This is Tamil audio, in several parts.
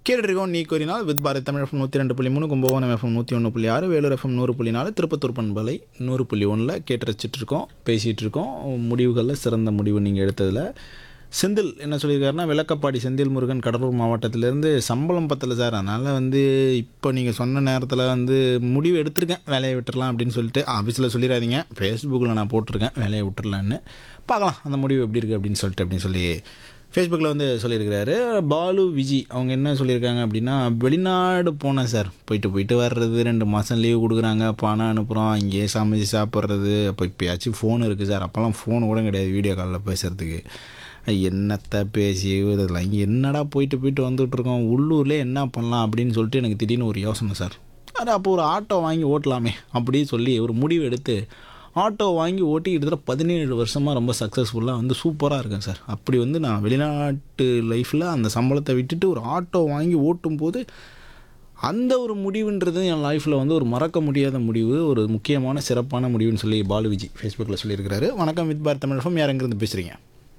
கேட்டுருக்கோம் நீ கோரினால் வித் பாரத் தமிழ் எஃப்எம் நூற்றி ரெண்டு புள்ளி மூணு கும்பகோணம் எஃப்எம் நூற்றி ஒன்று புள்ளி ஆறு வேலூர் எஃப்எம் நூறு புள்ளி நாலு திருப்பத்தூர் பண்பலை நூறு புள்ளி ஒன்றில் கேட்டு ரசிச்சிட்டு இருக்கோம் பேசிகிட்டு இருக்கோம் முடிவுகளில் சிறந்த முடிவு நீங்கள் எடுத்ததில் செந்தில் என்ன சொல்லியிருக்காருன்னா விளக்கப்பாடி செந்தில் முருகன் கடலூர் மாவட்டத்திலேருந்து சம்பளம் பத்தல சார் அதனால் வந்து இப்போ நீங்கள் சொன்ன நேரத்தில் வந்து முடிவு எடுத்திருக்கேன் வேலையை விட்டுறலாம் அப்படின்னு சொல்லிட்டு ஆஃபீஸில் சொல்லிடாதீங்க ஃபேஸ்புக்கில் நான் போட்டிருக்கேன் வேலையை விட்டுறலான்னு பார்க்கலாம் அந்த முடிவு எப்படி இருக்குது அப்படின்னு சொல்லிட்டு அப்படின்னு சொல்லி ஃபேஸ்புக்கில் வந்து சொல்லியிருக்கிறாரு பாலு விஜி அவங்க என்ன சொல்லியிருக்காங்க அப்படின்னா வெளிநாடு போனேன் சார் போயிட்டு போயிட்டு வர்றது ரெண்டு மாதம் லீவு கொடுக்குறாங்க பணம் அனுப்புகிறோம் இங்கேயே சமைச்சு சாப்பிட்றது அப்போ இப்போயாச்சும் ஃபோன் இருக்குது சார் அப்போல்லாம் ஃபோன் கூட கிடையாது வீடியோ காலில் பேசுகிறதுக்கு என்னத்தை பேசி இதெல்லாம் என்னடா போயிட்டு போயிட்டு வந்துட்டுருக்கோம் உள்ளூர்லேயே என்ன பண்ணலாம் அப்படின்னு சொல்லிட்டு எனக்கு திடீர்னு ஒரு யோசனை சார் அது அப்போ ஒரு ஆட்டோ வாங்கி ஓட்டலாமே அப்படி சொல்லி ஒரு முடிவு எடுத்து ஆட்டோ வாங்கி ஓட்டி கிட்டத்தட்ட பதினேழு வருஷமாக ரொம்ப சக்ஸஸ்ஃபுல்லாக வந்து சூப்பராக இருக்கேன் சார் அப்படி வந்து நான் வெளிநாட்டு லைஃப்பில் அந்த சம்பளத்தை விட்டுட்டு ஒரு ஆட்டோ வாங்கி ஓட்டும் போது அந்த ஒரு முடிவுன்றது என் லைஃப்பில் வந்து ஒரு மறக்க முடியாத முடிவு ஒரு முக்கியமான சிறப்பான முடிவுன்னு சொல்லி பாலு விஜி ஃபேஸ்புக்கில் சொல்லியிருக்கிறாரு வணக்கம் வித் பாரத் தமிழகம் யார் எங்கேருந்து பேசுகிறீங்க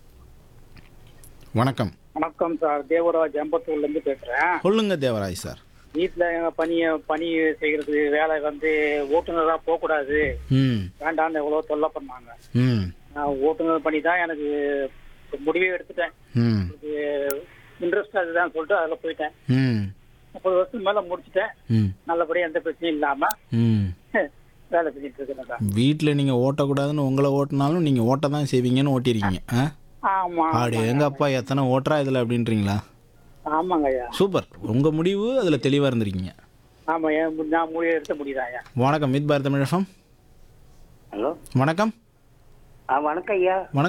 வணக்கம் வணக்கம் சார் தேவராஜ் அம்பத்தூர்ல இருந்து பேசுறேன் சொல்லுங்க தேவராஜ் சார் வீட்டுல எங்க பணிய பணி செய்யறது வேலை வந்து ஓட்டுநரா போக கூடாது ம் வேண்டாம்னு எவ்வளவு தொல்லை பண்ணாங்க ம் நான் ஓட்டுநர் பணி தான் எனக்கு முடிவே எடுத்துட்டேன் ம் எனக்கு இன்ட்ரெஸ்ட் அதுதான் சொல்லிட்டு அதுல போயிட்டேன் ம் முப்பது வருஷம் மேல முடிச்சிட்டேன் ம் நல்லபடியா எந்த பிரச்சனையும் இல்லாம ம் வேலை செஞ்சுட்டு இருக்கேன் சார் வீட்டில் நீங்கள் ஓட்டக்கூடாதுன்னு உங்களை ஓட்டினாலும் நீங்கள் ஓட்ட தான் செய்வீங்கன்னு ஓட்டிருக்கீங்க ஆ ஆமா ஆடு எங்க அப்பா எத்தனை ஓட்டுறா இதில் அப்படின்றீங்களா ஆமாங்க ஐயா சூப்பர் உங்கள் முடிவு அதில் தெளிவாக இருந்திருக்கீங்க ஆமா என் மு- நான் முடிவு எடுத்த முடியுதான் ஐயா வணக்கம் மித் பாரத் தமிழகம் ஹலோ வணக்கம் ஆ வணக்கம் ஐயா வணக்கம்